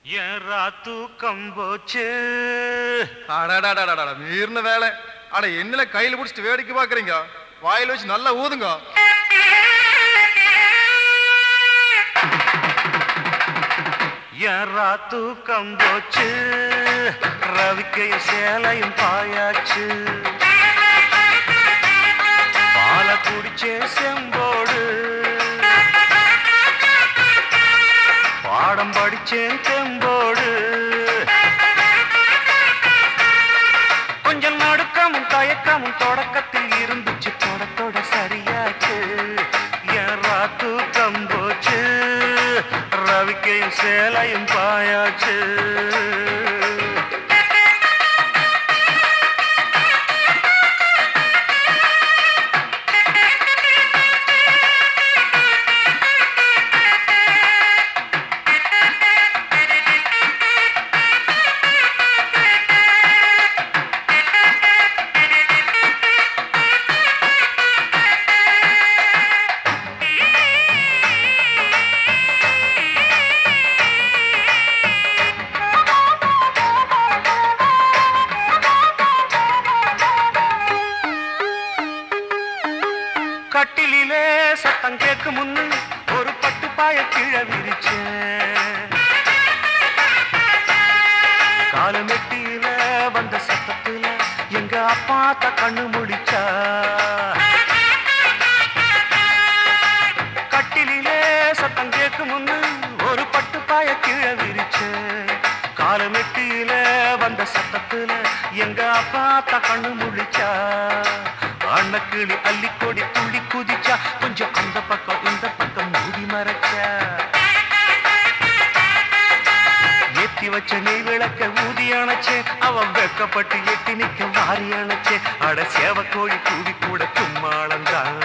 ஏறா தூக்கம் போச்சு அடடடடடட, மீறின வேலை அட என்னல கையில பிடிச்சிட்டு வேடிக்கை பாக்குறீங்க வாயில வச்சு நல்லா ஊதுங்க ஏறா தூக்கம் போச்சு ரவிக்கையும் சேலையும் பாயாச்சு பால குடிச்சே செம்போடு பாடம் படிச்சேன் தெம்போடு கொஞ்சம் நடுக்கமும் தயக்கமும் தொடக்கத்தில் இருந்துச்சு தொட தொட சரியாச்சு யாரா தூக்கம் போச்சு ரவிக்கையும் சேலையும் பாயாச்சு கட்டிலே சத்தம் கேட்கும் முன்னு ஒரு பட்டு பாய கீழே விரிச்சேன் காலு மெட்டியில வந்த சத்தத்துல எங்க அப்பாத்த கண்ணு முடிச்சா கட்டிலே சத்தம் கேட்கும் முன்னு ஒரு பட்டு பாய கீழே விரிச்சேன் காலு மெட்டியில வந்த சத்தத்துல எங்க அப்பாத்த கண்ணு முழிச்சா அண்ணக்கிளி அள்ளிக்கொடி துள்ளி குதிச்சா கொஞ்சம் அந்த பக்கம் இந்த பக்கம் மூடி மறைச்சா ஏத்தி வச்ச நெய் விளக்க ஊதி அணைச்சே அவன் வெக்கப்பட்டு எட்டி நிக்க மாறி அணைச்சே அட சேவக்கோழி கூடி கூட கும்மாளந்தான்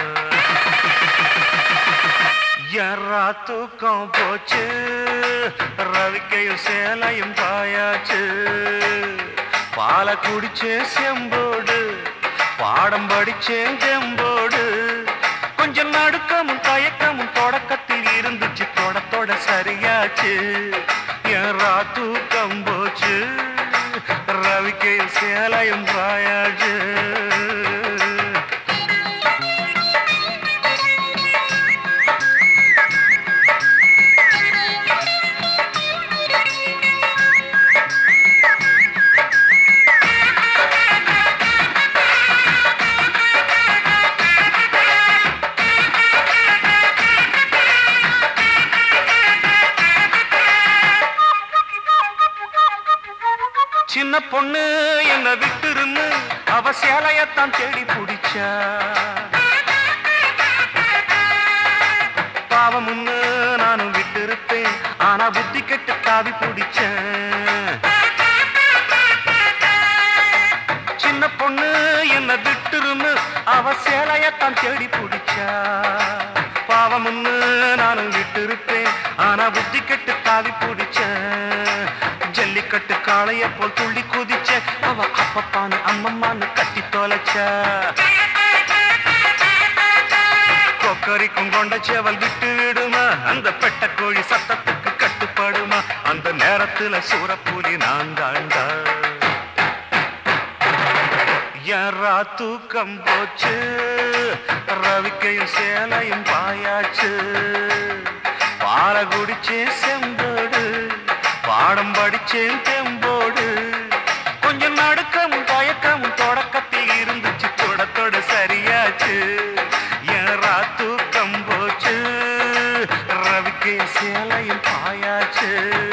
யாரா தூக்கம் போச்சு ரவிக்கையும் சேலையும் பாயாச்சு பால குடிச்சே செம்போடு பாடம் படிச்சேன் செம்போடு கொஞ்சம் நடுக்கமும் தயக்கமும் தொடக்கத்தில் இருந்துச்சு தொட தொட சரியாச்சு யாரா தூக்கம் போச்சு ரவிக்கையும் சேலையும் பாயாச்சு சின்ன பொண்ணு என்ன விட்டுருன்னு அவ சேலையத்தான் தேடி பிடிச்சா பாவம் முன்னு நானும் விட்டிருப்பேன் ஆனா புத்தி கெட்டு தாவி பிடிச்சேன் சின்ன பொண்ணு என்ன விட்டுருன்னு அவ சேலையத்தான் தேடி பிடிச்சா பாவம் முன்னு நானும் விட்டிருப்பேன் ஆனா புத்தி கெட்டு தாவி பிடிச்சேன் ஜல்லிக்கட்டு காளைய போல் துள்ளி குதிச்ச அவ அப்பப்பான்னு அம்மம்மான்னு கட்டி தொலைச்சா கொக்கரிக்கும் கொண்ட சேவல் விட்டு விடுமா அந்த பெட்ட கோழி சத்தத்துக்கு கட்டுப்படுமா அந்த நேரத்துல சூரப்புலி நான் தாண்டா யாரா தூக்கம் போச்சு ரவிக்கையும் சேலையும் பாயாச்சு பால குடிச்சேன் செம்போடு பாடம் படிச்சேன் தெம்போடு கொஞ்சம் நடுக்கமும் தயக்கமும் தொடக்கத்தில் இருந்துச்சு தொட தொட சரியாச்சு யாரா தூக்கம் போச்சு ரவிக்கையும் சேலையும் பாயாச்சு